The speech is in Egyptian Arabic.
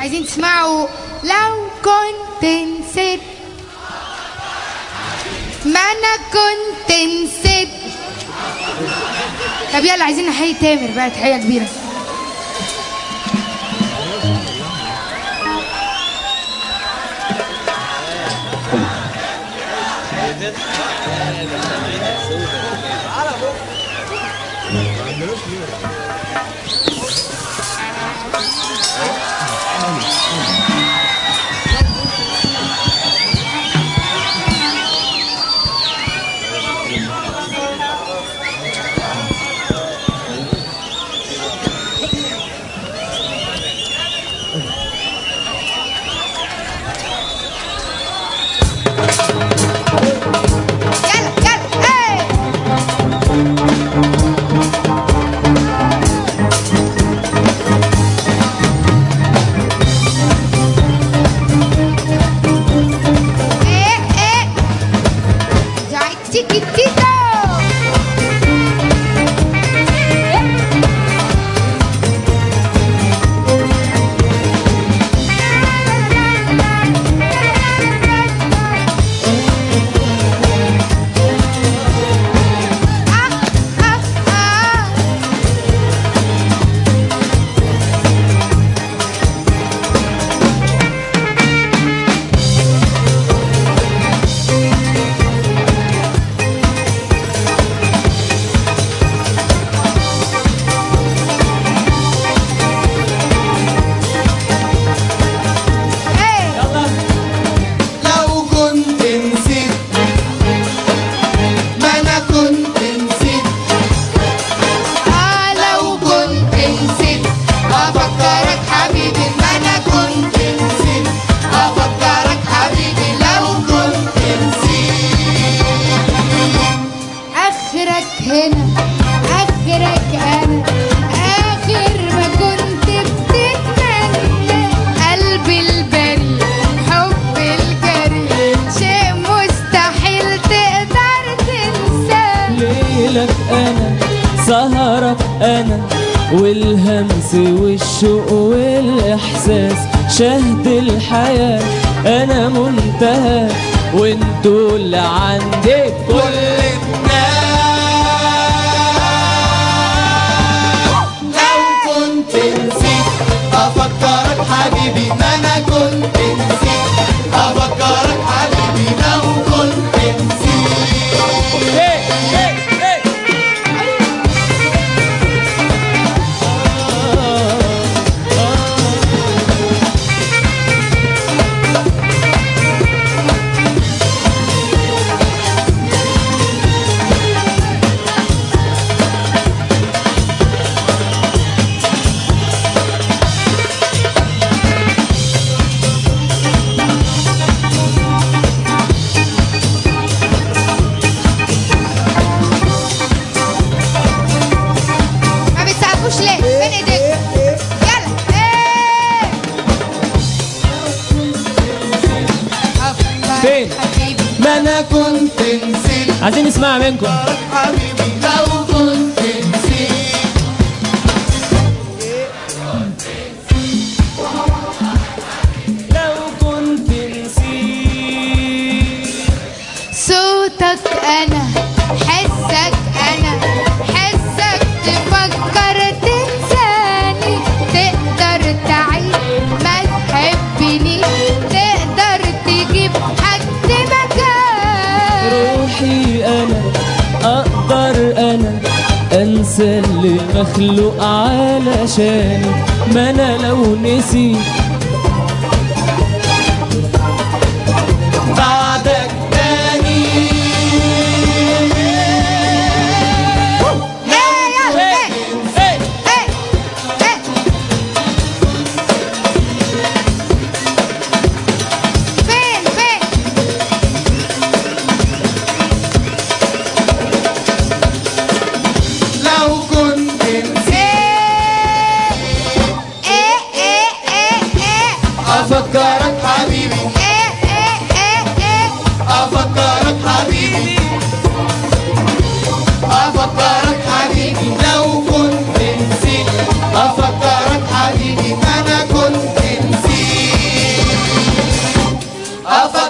عايزين تسمعوا لو كنت نسيت ما انا كنت نسيت طب يلا عايزين نحيي تامر بقى تحيه كبيره يلا يلا ايه ايه ايه جاي تيكي تيكو آه آه آه ايه لو كنت نسيت ما انا كنت نسيت آه لو كنت نسيت افكرك حبيبي ما انا كنت نسيت افكرك حبيبي لو كنت نسيت اخرك هنا اخرك انا اخر ما كنت بتتمنى قلبي البريء حب الجري شيء مستحيل تقدر تنساه ليلك انا سهرك انا والهمس والشوق والاحساس شهد الحياه انا منتهى وانتوا اللي عندك كل الناس لو كنت نسيت افكرك حبيبي ما انا كنت نسيت افكرك حبيبي لو كنت نسيت إيه إيه إيه. ما بتسقفوش ليه فين ايديك يلا ايه أفكر فين؟ حبيبي ما انا كنت نسيت عايزين نسمع منكم حبيبي لو كنت نسيت لو كنت نسيت صوتك انا حسك انا حسك تفكر تنساني تقدر تعيش ما تحبني تقدر تجيب حد مكان روحي انا اقدر انا انسى اللي مخلوق علشاني ما انا لو نسيت بعدك تاني ايه يلا ايه إيه. ايه ايه فين فين لو كنت نسيت ايه ايه ايه ايه افكرك